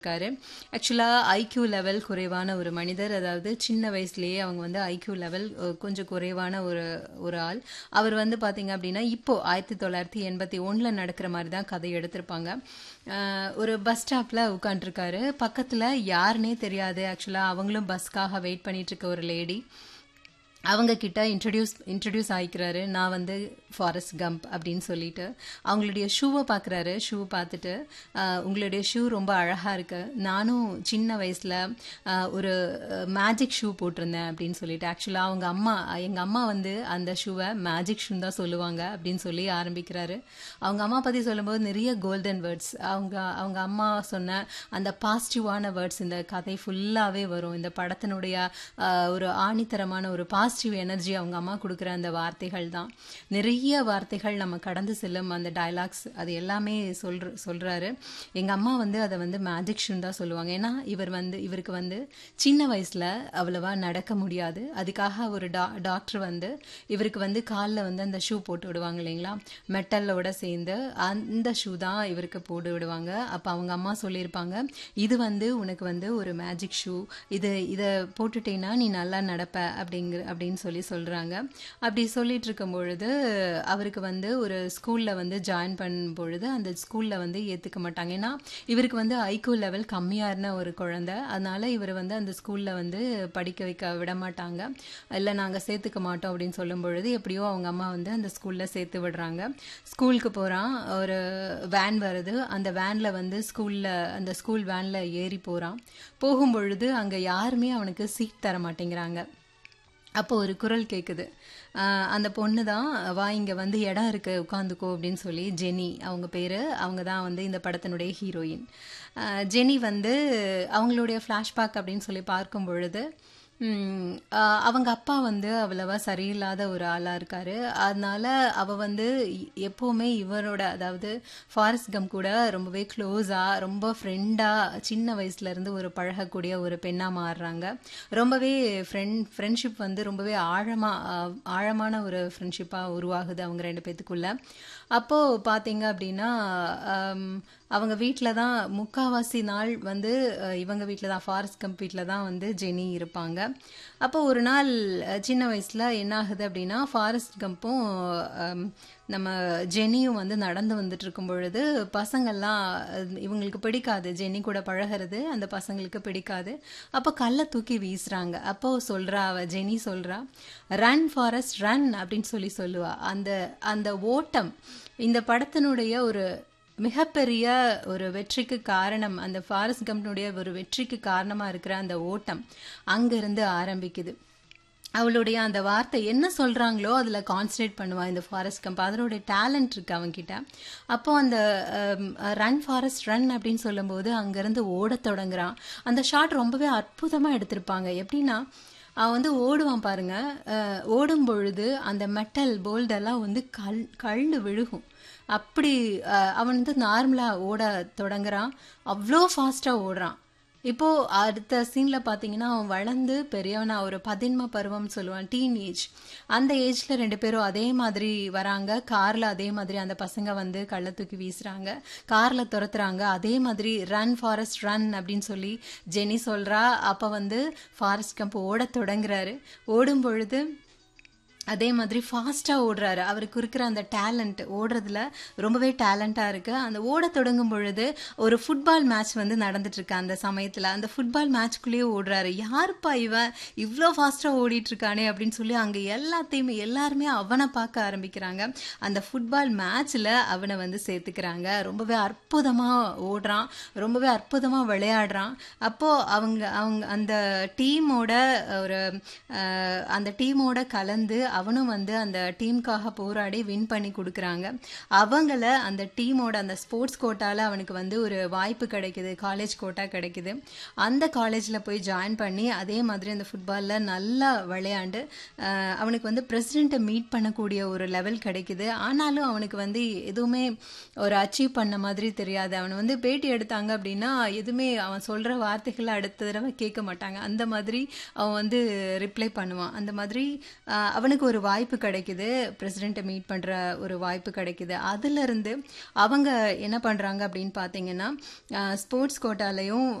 இருக்காரு ஆக்சுவலா IQ level குறைவான ஒரு மனிதர் அதாவது சின்ன வயசுலயே அவங்க வந்து ஐக்யூ லெவல் கொஞ்சம் குறைவான ஒரு ஒரு ஆள் அவர் வந்து பாத்தீங்க அப்படின்னா இப்போ ஆயிரத்தி தொள்ளாயிரத்தி எண்பத்தி ஒண்ணுல நடக்கிற மாதிரி தான் கதை எடுத்திருப்பாங்க அஹ் ஒரு பஸ் ஸ்டாப்ல உட்காந்துருக்காரு பக்கத்துல யாருன்னே தெரியாது ஆக்சுவலா அவங்களும் பஸ்க்காக வெயிட் பண்ணிட்டு இருக்க ஒரு லேடி அவங்க கிட்ட இன்ட்ரடியூஸ் இன்ட்ரடியூஸ் ஆகிக்கிறாரு நான் வந்து ஃபாரஸ்ட் கம்ப் அப்படின்னு சொல்லிட்டு அவங்களுடைய ஷூவை பார்க்குறாரு ஷூ பார்த்துட்டு ஆஹ், உங்களுடைய ஷூ ரொம்ப அழகாக இருக்கு நானும் சின்ன வயசில் ஒரு மேஜிக் ஷூ போட்டிருந்தேன் அப்படின்னு சொல்லிட்டு ஆக்சுவலாக அவங்க அம்மா எங்கள் அம்மா வந்து அந்த ஷூவை மேஜிக் ஷூ தான் சொல்லுவாங்க அப்படின்னு சொல்லி ஆரம்பிக்கிறாரு அவங்க அம்மா பற்றி சொல்லும்போது நிறைய கோல்டன் வேர்ட்ஸ் அவங்க அவங்க அம்மா சொன்ன அந்த பாசிட்டிவான வேர்ட்ஸ் இந்த கதை ஃபுல்லாகவே வரும் இந்த படத்தினுடைய ஆஹ், ஒரு ஆணித்தரமான ஒரு பாசிட்டிவ் எனர்ஜி அவங்க அம்மா கொடுக்குற அந்த வார்த்தைகள் தான் நிறைய வார்த்தைகள் நம்ம கடந்து செல்லும் அந்த டயலாக்ஸ் அது எல்லாமே சொல்ற சொல்றாரு எங்க அம்மா வந்து அதை வந்து மேஜிக் ஷூன்னு தான் சொல்லுவாங்க ஏன்னா இவர் வந்து இவருக்கு வந்து சின்ன வயசுல அவ்வளவா நடக்க முடியாது அதுக்காக ஒரு டா டாக்டர் வந்து இவருக்கு வந்து காலில் வந்து அந்த ஷூ போட்டு விடுவாங்க இல்லைங்களா மெட்டலோட சேர்ந்து அந்த ஷூ தான் இவருக்கு போட்டு விடுவாங்க அப்போ அவங்க அம்மா சொல்லியிருப்பாங்க இது வந்து உனக்கு வந்து ஒரு மேஜிக் ஷூ இது இதை போட்டுட்டேன்னா நீ நல்லா நடப்ப அப்படிங்கிற அப்படின்னு சொல்லி சொல்றாங்க அப்படி சொல்லிட்டு இருக்கும் பொழுது அவருக்கு வந்து ஒரு ஸ்கூல்ல வந்து ஜாயின் பண்ணும் பொழுது அந்த ஸ்கூல்ல வந்து ஏத்துக்க மாட்டாங்க ஏன்னா இவருக்கு வந்து ஐக்யூ லெவல் கம்மியா இருந்த ஒரு குழந்தை அதனால இவர் வந்து அந்த ஸ்கூல்ல வந்து படிக்க வைக்க விட மாட்டாங்க இல்லை நாங்க சேர்த்துக்க மாட்டோம் அப்படின்னு சொல்லும் பொழுது எப்படியோ அவங்க அம்மா வந்து அந்த ஸ்கூல்ல சேர்த்து விடுறாங்க ஸ்கூலுக்கு போறான் ஒரு வேன் வருது அந்த வேன்ல வந்து ஸ்கூல்ல அந்த ஸ்கூல் வேன்ல ஏறி போறான் போகும் பொழுது அங்க யாருமே அவனுக்கு சீட் தர மாட்டேங்கிறாங்க அப்போ ஒரு குரல் கேட்குது ஆஹ் அந்த பொண்ணு தான் வா இங்க வந்து இடம் இருக்கு உட்காந்துக்கோ அப்படின்னு சொல்லி ஜெனி அவங்க பேரு அவங்க தான் வந்து இந்த படத்தினுடைய ஹீரோயின் ஆஹ் ஜெனி வந்து அவங்களுடைய ஃப்ளாஷ்பேக் அப்படின்னு சொல்லி பார்க்கும் பொழுது ம், ஆஹ் அவங்க அப்பா வந்து அவ்வளவா சரியில்லாத ஒரு ஆளா இருக்காரு அதனால அவ வந்து இ- எப்பவுமே இவரோட அதாவது ஃபாரஸ்ட் கம் கூட ரொம்பவே க்ளோஸா ரொம்ப ஃப்ரெண்டா சின்ன வயசுல இருந்து ஒரு பழகக்கூடிய ஒரு பெண்ணா மாறுறாங்க ரொம்பவே ஃப்ரெண்ட் ஃப்ரெண்ட்ஷிப் வந்து ரொம்பவே ஆழமா ஆஹ், ஆழமான ஒரு ஃப்ரெண்ட்ஷிப்பா உருவாகுது அவங்க ரெண்டு பேத்துக்குள்ள அப்போ பாத்தீங்க அப்படின்னா ஆம், அவங்க வீட்டில் தான் முக்காவாசி நாள் வந்து அஹ், இவங்க வீட்டில் தான் ஃபாரஸ்ட் கம்ப் வீட்டில் தான் வந்து ஜெனி இருப்பாங்க அப்போ ஒரு நாள் அஹ், சின்ன வயசில் என்ன ஆகுது அப்படின்னா ஃபாரஸ்ட் கம்பும் அம், நம்ம ஜெனியும் வந்து நடந்து வந்துட்டு இருக்கும் பொழுது பசங்கள்லாம் அஹ், இவங்களுக்கு பிடிக்காது ஜெனி கூட பழகிறது அந்த பசங்களுக்கு பிடிக்காது அப்போ கல்லை தூக்கி வீசுறாங்க அப்போ சொல்றா அவ ஜெனி சொல்றா ரன் ஃபாரஸ்ட் ரன் அப்படின்னு சொல்லி சொல்லுவா அந்த அந்த ஓட்டம் இந்த படத்தினுடைய ஒரு மிகப்பெரிய ஒரு வெற்றிக்கு காரணம் அந்த ஃபாரஸ்ட் கம்பனுடைய ஒரு வெற்றிக்கு காரணமா இருக்கிற அந்த ஓட்டம் அங்கிருந்து ஆரம்பிக்குது அவளுடைய அந்த வார்த்தை என்ன சொல்றாங்களோ அதுல கான்சன்ட்ரேட் பண்ணுவா இந்த ஃபாரஸ்ட் கம்ப் அதனுடைய டேலண்ட் இருக்கு அவன்கிட்ட அப்போ அந்த ரன் ஃபாரஸ்ட் ரன் அப்படின்னு சொல்லும்போது அங்கிருந்து ஓடத் தொடங்குறான் அந்த ஷாட் ரொம்பவே அற்புதமா எடுத்திருப்பாங்க எப்படின்னா அவன் வந்து ஓடுவான் பாருங்க அஹ், ஓடும் பொழுது அந்த மெட்டல் போல்டெல்லாம் வந்து கல் கல் விழுகும் அப்படி அஹ், அவன் வந்து நார்மலா ஓட தொடங்குறான் அவ்வளோ ஃபாஸ்டா ஓடுறான் இப்போ அடுத்த சீன்ல பாத்தீங்கன்னா அவன் வளர்ந்து பெரியவனா ஒரு பதின்ம பருவம் சொல்லுவான் டீன் ஏஜ் அந்த ஏஜ்ல ரெண்டு பேரும் அதே மாதிரி வராங்க கார்ல அதே மாதிரி அந்த பசங்க வந்து கள்ள தூக்கி வீசுறாங்க கார்ல துரத்துறாங்க அதே மாதிரி ரன் ஃபாரஸ்ட் ரன் அப்படின்னு சொல்லி ஜெனி சொல்றா அப்ப வந்து ஃபாரஸ்ட் கம்ப் ஓட தொடங்குறாரு ஓடும் பொழுது அதே மாதிரி ஃபாஸ்டா ஓடுறாரு அவருக்கு இருக்கிற அந்த டேலண்ட் ஓடுறதுல ரொம்பவே டேலண்டா இருக்கு அந்த ஓட தொடங்கும் பொழுது ஒரு ஃபுட்பால் மேட்ச் வந்து நடந்துட்டு இருக்கு அந்த சமயத்துல அந்த ஃபுட்பால் மேட்ச்க்குள்ளேயே ஓடுறாரு யாருப்பா இவன் இவ்வளோ ஃபாஸ்டா ஓடிட்டு இருக்கானே அப்படின்னு சொல்லி அங்க எல்லாத்தையுமே எல்லாருமே அவனை பார்க்க ஆரம்பிக்கிறாங்க அந்த ஃபுட்பால் மேட்ச்ல அவனை வந்து சேர்த்துக்கிறாங்க ரொம்பவே அற்புதமா ஓடுறான் ரொம்பவே அற்புதமா விளையாடுறான் அப்போ அவங்க அவங்க அந்த டீமோட ஒரு அஹ், அந்த டீமோட கலந்து அவனும் வந்து அந்த டீமுக்காக போராடி வின் பண்ணி கொடுக்குறாங்க அவங்கள அந்த டீமோட அந்த ஸ்போர்ட்ஸ் கோட்டால அவனுக்கு வந்து ஒரு வாய்ப்பு கிடைக்குது காலேஜ் கோட்டா கிடைக்குது அந்த காலேஜ்ல போய் ஜாயின் பண்ணி அதே மாதிரி அந்த ஃபுட்பால்ல நல்லா விளையாண்டு அஹ், அவனுக்கு வந்து பிரசிடென்ட்டை மீட் பண்ணக்கூடிய ஒரு லெவல் கிடைக்குது ஆனாலும் அவனுக்கு வந்து எதுவுமே ஒரு அச்சீவ் பண்ண மாதிரி தெரியாது அவன் வந்து பேட்டி எடுத்தாங்க அப்படின்னா எதுவுமே அவன் சொல்ற வார்த்தைகளை அடுத்த தடவை கேட்க மாட்டாங்க அந்த மாதிரி அவன் வந்து ரிப்ளை பண்ணுவான் அந்த மாதிரி ஆஹ், அவனுக்கு அவருக்கு ஒரு வாய்ப்பு கிடைக்குது பிரசிடெண்ட்டை மீட் பண்ணுற ஒரு வாய்ப்பு கிடைக்குது அதுலேருந்து அவங்க என்ன பண்ணுறாங்க அப்படின்னு பார்த்தீங்கன்னா ஸ்போர்ட்ஸ் கோட்டாலையும்